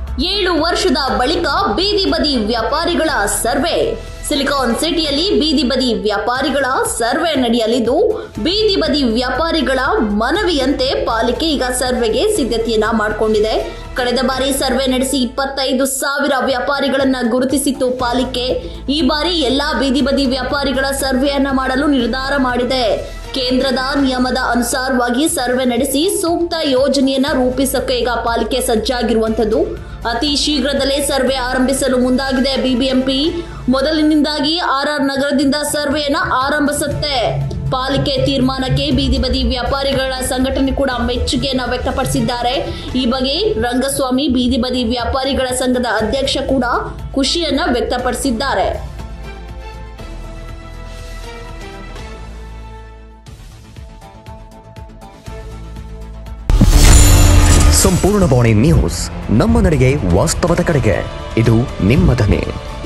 ಏಳು ವರ್ಷದ ಬಳಿಕ ಬೀದಿ ಬದಿ ವ್ಯಾಪಾರಿಗಳ ಸರ್ವೆ ಸಿಲಿಕಾನ್ ಸಿಟಿಯಲ್ಲಿ ಬೀದಿ ಬದಿ ವ್ಯಾಪಾರಿಗಳ ಸರ್ವೆ ನಡೆಯಲಿದ್ದು ಬೀದಿ ಬದಿ ವ್ಯಾಪಾರಿಗಳ ಮನವಿಯಂತೆ ಪಾಲಿಕೆ ಈಗ ಸರ್ವೆಗೆ ಸಿದ್ಧತೆಯನ್ನ ಮಾಡಿಕೊಂಡಿದೆ ಕಳೆದ ಬಾರಿ ಸರ್ವೆ ನಡೆಸಿ ಇಪ್ಪತ್ತೈದು ಸಾವಿರ ವ್ಯಾಪಾರಿಗಳನ್ನ ಗುರುತಿಸಿತ್ತು ಪಾಲಿಕೆ ಈ ಬಾರಿ ಎಲ್ಲಾ ಬೀದಿ ಬದಿ ವ್ಯಾಪಾರಿಗಳ ಸರ್ವೆಯನ್ನ ಮಾಡಲು ನಿರ್ಧಾರ ಮಾಡಿದೆ ಕೇಂದ್ರದ ನಿಯಮದ ಅನುಸಾರವಾಗಿ ಸರ್ವೆ ನಡೆಸಿ ಸೂಕ್ತ ಯೋಜನೆಯನ್ನ ರೂಪಿಸಕ್ಕೆ ಈಗ ಪಾಲಿಕೆ ಸಜ್ಜಾಗಿರುವಂತದ್ದು ಅತಿ ಶೀಘ್ರದಲ್ಲೇ ಸರ್ವೆ ಆರಂಭಿಸಲು ಮುಂದಾಗಿದೆ ಬಿಬಿಎಂಪಿ ಮೊದಲಿನಿಂದಾಗಿ ಆರ್ಆರ್ ನಗರದಿಂದ ಸರ್ವೆಯನ್ನ ಆರಂಭಿಸುತ್ತೆ ಪಾಲಿಕೆ ತೀರ್ಮಾನಕ್ಕೆ ಬೀದಿ ಬದಿ ವ್ಯಾಪಾರಿಗಳ ಸಂಘಟನೆ ಕೂಡ ಮೆಚ್ಚುಗೆಯನ್ನ ವ್ಯಕ್ತಪಡಿಸಿದ್ದಾರೆ ಈ ಬಗ್ಗೆ ರಂಗಸ್ವಾಮಿ ಬೀದಿ ಬದಿ ವ್ಯಾಪಾರಿಗಳ ಸಂಘದ ಅಧ್ಯಕ್ಷ ಕೂಡ ಖುಷಿಯನ್ನ ವ್ಯಕ್ತಪಡಿಸಿದ್ದಾರೆ ಸಂಪೂರ್ಣ ಬಾಣಿ ನ್ಯೂಸ್ ನಮ್ಮ ನಡೆಗೆ ವಾಸ್ತವದ ಕಡೆಗೆ ಇದು ನಿಮ್ಮ ಧ್ವನಿ